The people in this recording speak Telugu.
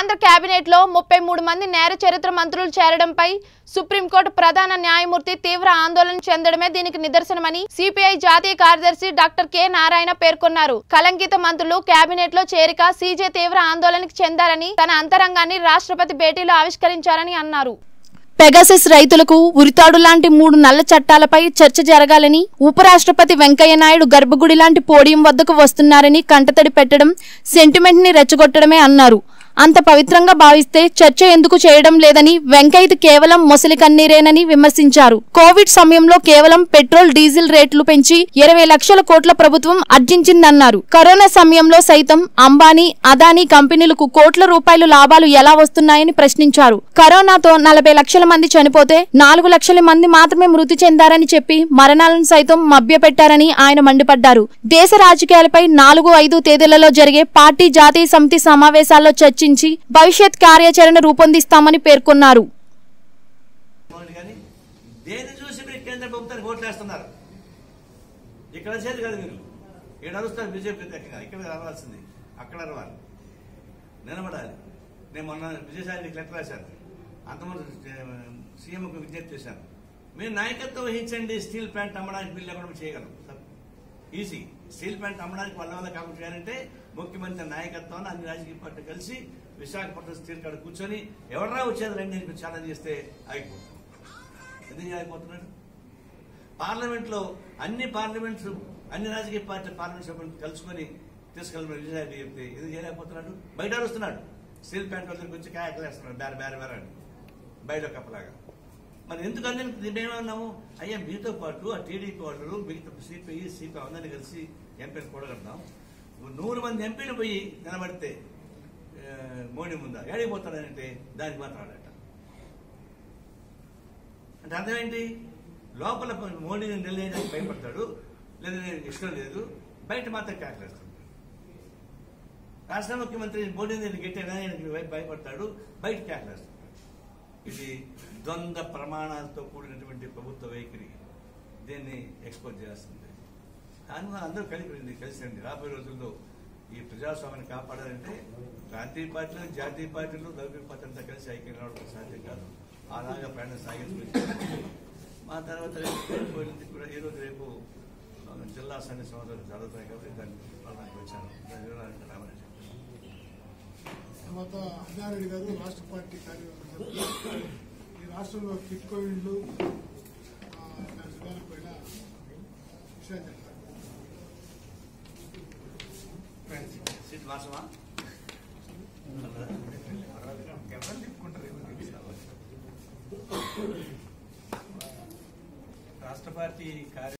కేంద్ర కేబినెట్ లో ముప్పై మూడు మంది నేర చరిత్ర మంత్రులు చేరడంపై సుప్రీంకోర్టు ప్రధాన న్యాయమూర్తి తీవ్ర ఆందోళన చెందడమే దీనికి నిదర్శనమని సిపిఐ జాతీయ కార్యదర్శి డాక్టర్ కె నారాయణ పేర్కొన్నారు కలంకిత మంత్రులు కేబినెట్ లో చేరిక సీజే తీవ్ర ఆందోళనకు చెందారని తన అంతరంగాన్ని రాష్ట్రపతి భేటీలో ఆవిష్కరించారని అన్నారు పెగసిస్ రైతులకు ఉరితాడు లాంటి మూడు నల్ల చట్టాలపై చర్చ జరగాలని ఉపరాష్ట్రపతి వెంకయ్య నాయుడు గర్భగుడి లాంటి పోడియం వద్దకు వస్తున్నారని కంటతడి పెట్టడం సెంటిమెంట్ ని రెచ్చగొట్టడమే అన్నారు అంత పవిత్రంగా భావిస్తే చర్చ ఎందుకు చేయడం లేదని వెంకయ్యది కేవలం మొసలి కన్నీరేనని విమర్శించారు కోవిడ్ సమయంలో కేవలం పెట్రోల్ డీజిల్ రేట్లు పెంచి ఇరవై లక్షల కోట్ల ప్రభుత్వం అర్జించిందన్నారు కరోనా సమయంలో సైతం అంబానీ అదానీ కంపెనీలకు కోట్ల రూపాయలు లాభాలు ఎలా వస్తున్నాయని ప్రశ్నించారు కరోనాతో నలభై లక్షల మంది చనిపోతే నాలుగు లక్షల మంది మాత్రమే మృతి చెందారని చెప్పి మరణాలను సైతం మభ్యపెట్టారని ఆయన మండిపడ్డారు దేశ రాజకీయాలపై నాలుగు ఐదు తేదీలలో జరిగే పార్టీ జాతీయ సమితి సమావేశాల్లో చర్చించి భవిష్యత్ కార్యాచరణ రూపొందిస్తామని పేర్కొన్నారు మోడీ కానీ దేన్ని చూసి మీరు కేంద్ర ప్రభుత్వానికి ఓట్లు వేస్తున్నారు ఇక్కడ వచ్చేది కాదు మీరు ఇక్కడ అరుస్తారు బీజేపీ వ్యతిరేకంగా ఇక్కడ అరవాల్సింది అక్కడ అరవాలి నిలబడాలి నేను మొన్న విజయసాయి లెటర్ రాశాను అంతమంది సీఎంకు విజ్ఞప్తి చేశాను మీరు నాయకత్వం వహించండి స్టీల్ ప్లాంట్ అమ్మడానికి బిల్లు ఎక్కడ చేయగలం ఈజీ స్టీల్ ప్లాంట్ అమ్మడానికి వాళ్ళ వల్ల కాకుండా చేయాలంటే ముఖ్యమంత్రి నాయకత్వాన్ని అన్ని రాజకీయ పార్టీలు కలిసి విశాఖపట్నం స్టీల్ కాడ కూర్చొని ఎవడరా వచ్చేది రండి అని ఛాలెంజ్ చేస్తే ఆగిపోతుంది ఎందుకు ఆగిపోతున్నాడు పార్లమెంట్ లో అన్ని పార్లమెంట్స్ అన్ని రాజకీయ పార్టీ పార్లమెంట్ సభ్యులు కలుసుకొని తీసుకెళ్ళమని విజయసాయి చెప్తే ఎందుకు చేయలేకపోతున్నాడు బయట అరుస్తున్నాడు స్టీల్ ప్లాంట్ వాళ్ళ దగ్గరికి వచ్చి కాయకలేస్తున్నాడు బేర బేర బేర అని బయట కప్పలాగా మరి ఎందుకు అందరికి మేమన్నాము అయ్యా మీతో పాటు ఆ టీడీపీ వాళ్ళు మిగతా సిపిఐ సిపిఐ అందరినీ కలిసి ఎంపీలు కూడగడతాం నూరు మంది ఎంపీలు పోయి నిలబడితే ఆ, మోడీ ముందా ఏడిపోతాడంటే దానికి మాట్లాడట అంటే అర్థం ఏంటి లోపల మోడీని నిలయడానికి భయపడతాడు లేదా నేను ఇష్టం లేదు బయట మాత్రం కేకలేస్తాడు రాష్ట్ర ముఖ్యమంత్రి మోడీని నేను గెట్టానా ఆయనకి భయ- భయపడతాడు బయట కేకలేస్తాడు ఇది ద్వంద్వ ప్రమాణాలతో కూడినటువంటి ప్రభుత్వ వైఖరి దీన్ని ఎక్స్పోజ్ చేస్తుంది కానీ మనం అందరూ కలిపి కలిసి రండి రాబోయే రోజుల్లో ఈ ప్రజాస్వామ్యాన్ని కాపాడాలంటే ప్రాంతీయ పార్టీలు జాతీయ పార్టీలు దౌర్య పార్టీ అంతా కలిసి ఐక్యం రావడం సాధ్యం కాదు అలాగా ప్రయాణం సాగించుకుంటాం మా తర్వాత రేపు రేపు ఎల్లుండి కూడా ఈ రోజు రేపు ఆ, జిల్లా సన్ని సంవత్సరాలు జరుగుతాయి కాబట్టి దాన్ని పాలనకు వచ్చాను దాని వివరాలు రామని చెప్పాను తర్వాత అన్నారెడ్డి గారు రాష్ట్ర పార్టీ కార్యవర్గ ఈ రాష్ట్రంలో కిట్కో ఇండ్లు ఆ, దాని విధానం పైన విషయాలు చెప్తారు సీట్ వాసమా రాష్ట్ర పార్టీ కార్య